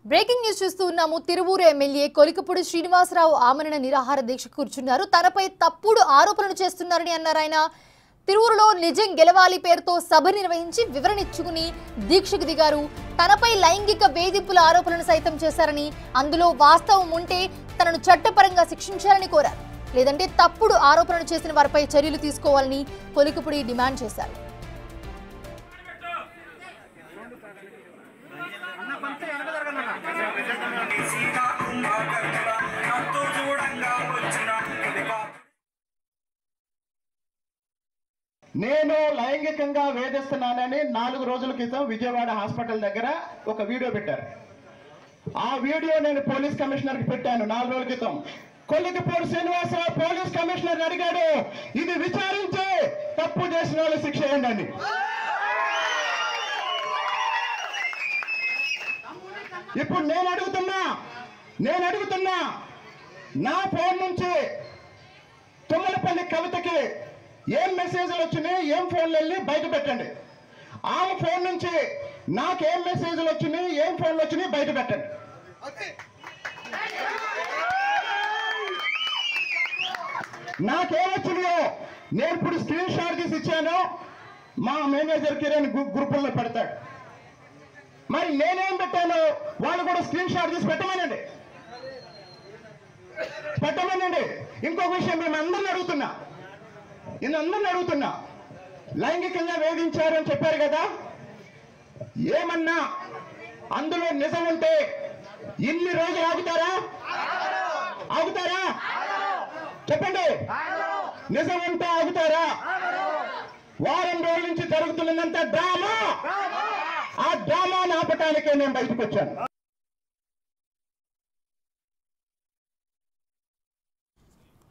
breaking news చూస్తూ ఉన్నాము Tiruvuru MLA Kolikapudi Srinivasarao ఆమరణ నిరాహార దీక్ష కూర్చున్నారు తనపై తప్పుడు ఆరోపణలు చేస్తున్నారని అన్నారు ఆయన తిరువురులో నిజం గెలవాలి పేరుతో సభ నిర్వహించి వివరణ ఇచ్చుకుని దీక్షకు దిగారు తనపై లైంగిక వేధింపుల ఆరోపణలు సైతం చేశారని అందులో వాస్తవం ఉంటే తనను చట్టపరంగా శిక్షించాలని కోరారు లేదంటే తప్పుడు ఆరోపణలు చేసిన వారిపై చర్యలు తీసుకోవాలని కొలికపూడి డిమాండ్ చేశారు నాతో చూడంగా వచ్చిన కొలిపా నేను లైంగికంగా వేధిస్తున్నానని నాలుగు రోజుల క్రితం విజయవాడ హాస్పిటల్ దగ్గర ఒక వీడియో పెట్టారు ఆ వీడియో నేను పోలీస్ కమిషనర్ కి పెట్టాను నాలుగు రోజుల క్రితం కొల్లికపూడి శ్రీనివాసరావు పోలీస్ కమిషనర్ అడిగాడు ఇది విచారించి తప్పు చేసిన వాళ్ళు శిక్ష ఏంటని ఇప్పుడు నేను అడుగుతున్నా నేను అడుగుతున్నా నా ఫోన్ నుంచి తుమ్మలపల్లి కవితకి ఏం మెసేజ్లు వచ్చినాయి ఏం ఫోన్లు వెళ్ళి బయట పెట్టండి ఆమె ఫోన్ నుంచి నాకేం మెసేజ్లు వచ్చినాయి ఏం ఫోన్లు వచ్చినాయి బయట పెట్టండి నాకేం వచ్చినాయో నేను ఇప్పుడు స్క్రీన్ షాట్ తీసి ఇచ్చాను మా మేనేజర్ కిరణ్ గ్రూ- గ్రూపుల్లో పెడతాడు మరి నేనేం పెట్టాను వాళ్ళు కూడా స్క్రీన్ షాట్ తీసి పెట్టమనండి పెట్టమనండి ఇంకొక విషయం మేము అందరిని అడుగుతున్నా నేను అందరిని అడుగుతున్నా లైంగికంగా వేధించారని చెప్పారు కదా ఏమన్నా అందులో నిజం ఉంటే ఇన్ని రోజులు ఆగుతారా ఆగుతారా చెప్పండి నిజం ఉంటే ఆగుతారా వారం రోజుల నుంచి జరుగుతున్నదంతా డ్రామా ఆ డ్రామాని ఆపటానికే నేను బయటకు వచ్చాను